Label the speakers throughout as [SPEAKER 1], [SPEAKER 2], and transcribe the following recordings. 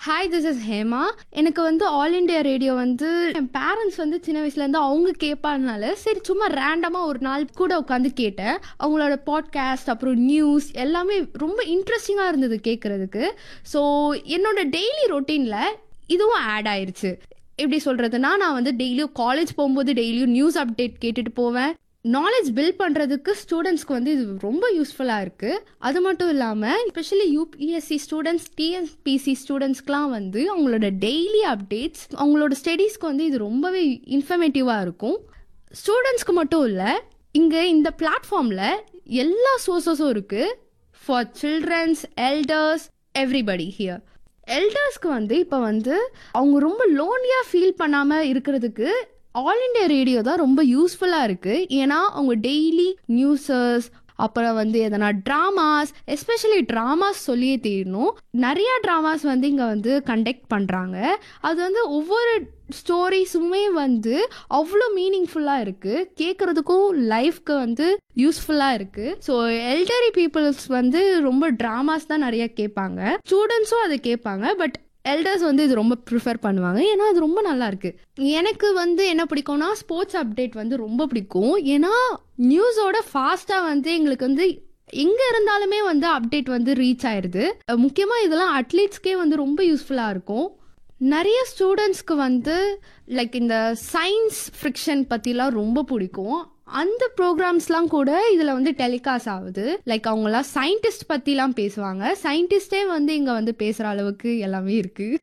[SPEAKER 1] hi this is Hema எனக்கு வந்து all India radio வந்து என் பேரண்ட்ஸ் வந்து சின்ன வயசுலேருந்து அவங்க கேட்பாதனால சரி சும்மா ரேண்டமாக ஒரு நாள் கூட உட்காந்து கேட்டேன் அவங்களோட பாட்காஸ்ட் அப்புறம் நியூஸ் எல்லாமே ரொம்ப இன்ட்ரெஸ்டிங்காக இருந்தது கேட்குறதுக்கு ஸோ என்னோட டெய்லி ரொட்டீனில் இதுவும் ஆட் ஆயிருச்சு எப்படி சொல்கிறதுனா நான் வந்து டெய்லியும் காலேஜ் போகும்போது டெய்லியும் நியூஸ் அப்டேட் கேட்டுட்டு போவேன் நாலேஜ் பில்ட் பண்ணுறதுக்கு ஸ்டூடெண்ட்ஸ்க்கு வந்து இது ரொம்ப யூஸ்ஃபுல்லாக இருக்குது அது மட்டும் இல்லாமல் ஸ்பெஷலி யூபிஎஸ்சி ஸ்டூடெண்ட்ஸ் டிஎன்பிசி ஸ்டூடெண்ட்ஸ்க்குலாம் வந்து அவங்களோட டெய்லி அப்டேட்ஸ் அவங்களோட ஸ்டடீஸ்க்கு வந்து இது ரொம்பவே இன்ஃபர்மேட்டிவாக இருக்கும் ஸ்டூடெண்ட்ஸ்க்கு மட்டும் இல்லை இங்கே இந்த பிளாட்ஃபார்மில் எல்லா சோர்சஸும் இருக்குது for childrens elders everybody here எல்டர்ஸ்க்கு வந்து இப்போ வந்து அவங்க ரொம்ப லோன்லியாக ஃபீல் பண்ணாமல் இருக்கிறதுக்கு ஆல் இண்டியா ரேடியோ தான் ரொம்ப யூஸ்ஃபுல்லாக இருக்குது ஏன்னா அவங்க டெய்லி நியூஸஸ் அப்புறம் வந்து எதனா ட்ராமாஸ் எஸ்பெஷலி ட்ராமாஸ் சொல்லியே தீரணும் நிறையா ட்ராமாஸ் வந்து இங்கே வந்து கண்டக்ட் பண்ணுறாங்க அது வந்து ஒவ்வொரு ஸ்டோரிஸுமே வந்து அவ்வளோ மீனிங்ஃபுல்லாக இருக்குது கேட்குறதுக்கும் லைஃப்க்கு வந்து யூஸ்ஃபுல்லாக இருக்குது ஸோ எல்டரி பீப்புள்ஸ் வந்து ரொம்ப ட்ராமாஸ் தான் நிறைய கேட்பாங்க ஸ்டூடெண்ட்ஸும் அதை கேட்பாங்க பட் எல்டர்ஸ் வந்து இது ரொம்ப ப்ரிஃபர் பண்ணுவாங்க ஏன்னா அது ரொம்ப நல்லா இருக்கு எனக்கு வந்து என்ன பிடிக்கும்னா ஸ்போர்ட்ஸ் அப்டேட் வந்து ரொம்ப பிடிக்கும் ஏன்னா நியூஸோட ஃபாஸ்ட்டாக வந்து எங்களுக்கு வந்து எங்கே இருந்தாலுமே வந்து அப்டேட் வந்து ரீச் ஆயிடுது முக்கியமாக இதெல்லாம் அட்லீட்ஸ்க்கே வந்து ரொம்ப யூஸ்ஃபுல்லாக இருக்கும் நிறைய ஸ்டூடெண்ட்ஸ்க்கு வந்து லைக் இந்த சயின்ஸ் ஃப்ரிக்ஷன் பற்றிலாம் ரொம்ப பிடிக்கும் அந்த ப்ரோக்ராம்ஸ்லாம் கூட இதில் வந்து டெலிகாஸ்ட் ஆகுது லைக் அவங்களாம் சயின்டிஸ்ட் பற்றிலாம் பேசுவாங்க சயின்டிஸ்டே வந்து இங்கே வந்து பேசுகிற அளவுக்கு எல்லாமே இருக்குது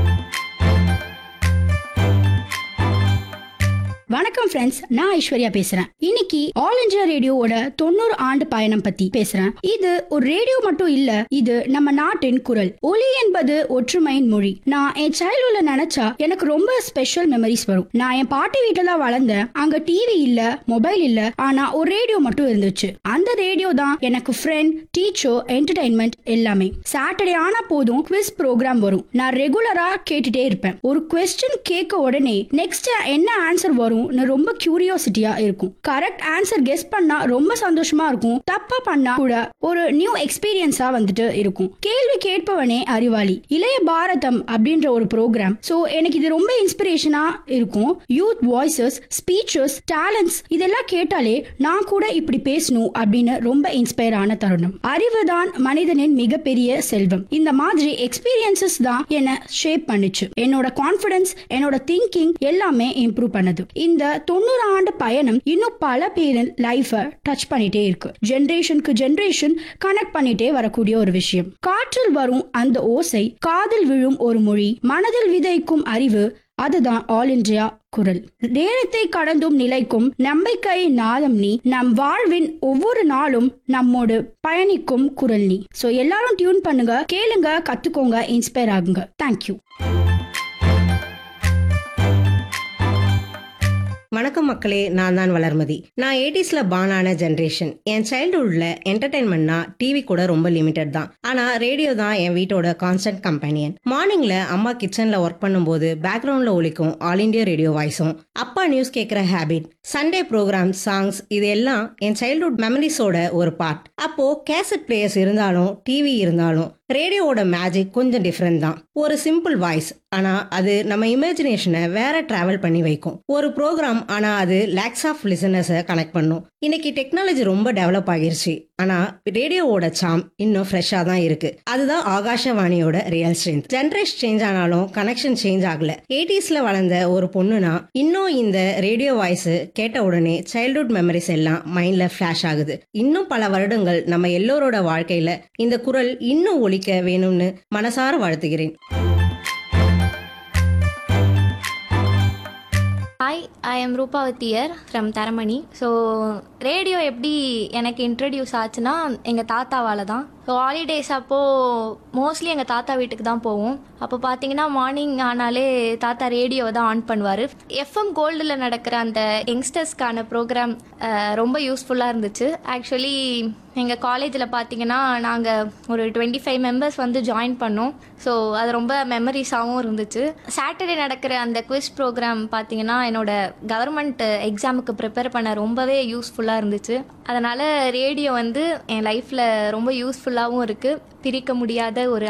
[SPEAKER 2] வணக்கம் ஃப்ரெண்ட்ஸ் நான் ஐஸ்வர்யா பேசுறேன் இன்னைக்கு ஆல் இந்தியா ரேடியோவோட தொண்ணூறு ஆண்டு பயணம் பத்தி பேசுறேன் இது ஒரு ரேடியோ மட்டும் இல்ல இது நம்ம நாட்டின் குரல் ஒலி என்பது ஒற்றுமையின் மொழி நான் என் சைல்ட்ஹுட்ல நினைச்சா எனக்கு ரொம்ப ஸ்பெஷல் மெமரிஸ் வரும் நான் என் பாட்டி வீட்டுல தான் வளர்ந்தேன் அங்க டிவி இல்ல மொபைல் இல்ல ஆனா ஒரு ரேடியோ மட்டும் இருந்துச்சு அந்த ரேடியோ தான் எனக்கு ஃப்ரெண்ட் டீச்சர் என்டர்டைன்மெண்ட் எல்லாமே சாட்டர்டே ஆனா போதும் குவிஸ் ப்ரோக்ராம் வரும் நான் ரெகுலரா கேட்டுட்டே இருப்பேன் ஒரு கொஸ்டின் கேட்க உடனே நெக்ஸ்ட் என்ன ஆன்சர் வரும் இருக்கும்னு ரொம்ப கியூரியாசிட்டியா இருக்கும் கரெக்ட் ஆன்சர் கெஸ் பண்ணா ரொம்ப சந்தோஷமா இருக்கும் தப்பா பண்ணா கூட ஒரு நியூ எக்ஸ்பீரியன்ஸா வந்துட்டு இருக்கும் கேள்வி கேட்பவனே அறிவாளி இளைய பாரதம் அப்படின்ற ஒரு ப்ரோக்ராம் சோ எனக்கு இது ரொம்ப இன்ஸ்பிரேஷனா இருக்கும் யூத் வாய்ஸஸ் ஸ்பீச்சஸ் டேலண்ட்ஸ் இதெல்லாம் கேட்டாலே நான் கூட இப்படி பேசணும் அப்படின்னு ரொம்ப இன்ஸ்பயர் ஆன தருணம் அறிவு தான் மனிதனின் மிகப்பெரிய செல்வம் இந்த மாதிரி எக்ஸ்பீரியன்சஸ் தான் என்ன ஷேப் பண்ணுச்சு என்னோட கான்பிடன்ஸ் என்னோட திங்கிங் எல்லாமே இம்ப்ரூவ் பண்ணுது இந்த தொண்ணூறு ஆண்டு பயணம் இன்னும் பல பேரின் லைஃப டச் பண்ணிட்டே இருக்கு ஜென்ரேஷனுக்கு ஜென்ரேஷன் கனெக்ட் பண்ணிட்டே வரக்கூடிய ஒரு விஷயம் காற்றில் வரும் அந்த ஓசை காதில் விழும் ஒரு மொழி மனதில் விதைக்கும் அறிவு அதுதான் ஆல் இந்தியா குரல் நேரத்தை கடந்தும் நிலைக்கும் நம்பிக்கை நாதம் நீ நம் வாழ்வின் ஒவ்வொரு நாளும் நம்மோடு பயணிக்கும் குரல் நீ சோ எல்லாரும் டியூன் பண்ணுங்க கேளுங்க கத்துக்கோங்க இன்ஸ்பயர் ஆகுங்க தேங்க்யூ
[SPEAKER 3] வணக்கம் மக்களே நான் தான் வளர்மதி நான் எயிட்டிஸ்ல பானான ஜென்ரேஷன் என் சைல்டுஹுட்ல என்டர்டைன்மெண்ட்னா டிவி கூட ரொம்ப லிமிடெட் தான் ஆனா ரேடியோ தான் என் வீட்டோட கான்ஸ்டன்ட் கம்பெனியன் மார்னிங்ல அம்மா கிச்சன்ல ஒர்க் பண்ணும்போது பேக்ரவுண்ட்ல ஒலிக்கும் ஆல் இண்டியா ரேடியோ வாய்ஸும் அப்பா நியூஸ் கேட்குற ஹேபிட் சண்டே ப்ரோக்ராம் சாங்ஸ் இது எல்லாம் என் சைல்ட்ஹுட் மெமரிஸோட ஒரு பார்ட் அப்போ கேசட் பிளேயர்ஸ் இருந்தாலும் டிவி இருந்தாலும் ரேடியோவோட மேஜிக் கொஞ்சம் டிஃப்ரெண்ட் தான் ஒரு சிம்பிள் வாய்ஸ் ஆனா அது நம்ம இமேஜினேஷனை வேற டிராவல் பண்ணி வைக்கும் ஒரு ப்ரோக்ராம் ஆனா அது லேக்ஸ் ஆஃப் லிசனர்ஸை கனெக்ட் பண்ணும் இன்னைக்கு டெக்னாலஜி ரொம்ப டெவலப் ஆகிருச்சு ஆனா ரேடியோவோட சாம் இன்னும் ஃப்ரெஷ்ஷா தான் இருக்கு அதுதான் ஆகாஷவாணியோட ரியல் ஸ்ட்ரென்த் ஜென்ரேஷன் சேஞ்ச் ஆனாலும் கனெக்ஷன் சேஞ்ச் ஆகல எயிட்டிஸ்ல வளர்ந்த ஒரு பொண்ணுனா இன்னும் இந்த ரேடியோ வாய்ஸ் கேட்ட உடனே சைல்ட்ஹுட் மெமரிஸ் எல்லாம் மைண்ட்ல ஃபிளாஷ் ஆகுது இன்னும் பல வருடங்கள் நம்ம எல்லோரோட வாழ்க்கையில இந்த குரல் இன்னும் ஒலிக்க வேணும்னு மனசார வாழ்த்துகிறேன்
[SPEAKER 4] ஹாய் ஐ எம் ரூபாவத்தியர் ஃப்ரம் தரமணி ஸோ ரேடியோ எப்படி எனக்கு இன்ட்ரடியூஸ் ஆச்சுன்னா எங்கள் தாத்தாவால் தான் ஸோ ஹாலிடேஸ் அப்போது மோஸ்ட்லி எங்கள் தாத்தா வீட்டுக்கு தான் போவோம் அப்போ பார்த்தீங்கன்னா மார்னிங் ஆனாலே தாத்தா ரேடியோவை தான் ஆன் பண்ணுவார் எஃப்எம் கோல்டில் நடக்கிற அந்த யங்ஸ்டர்ஸ்க்கான ப்ரோக்ராம் ரொம்ப யூஸ்ஃபுல்லாக இருந்துச்சு ஆக்சுவலி எங்கள் காலேஜில் பார்த்தீங்கன்னா நாங்கள் ஒரு டுவெண்ட்டி ஃபைவ் மெம்பர்ஸ் வந்து ஜாயின் பண்ணோம் ஸோ அது ரொம்ப மெமரிஸாகவும் இருந்துச்சு சாட்டர்டே நடக்கிற அந்த குவிஸ் ப்ரோக்ராம் பார்த்தீங்கன்னா என்னோட கவர்மெண்ட் எக்ஸாமுக்கு ப்ரிப்பேர் பண்ண ரொம்பவே யூஸ்ஃபுல்லாக இருந்துச்சு அதனால் ரேடியோ வந்து என் லைஃப்பில் ரொம்ப யூஸ்ஃபுல்லாகவும் இருக்குது பிரிக்க முடியாத ஒரு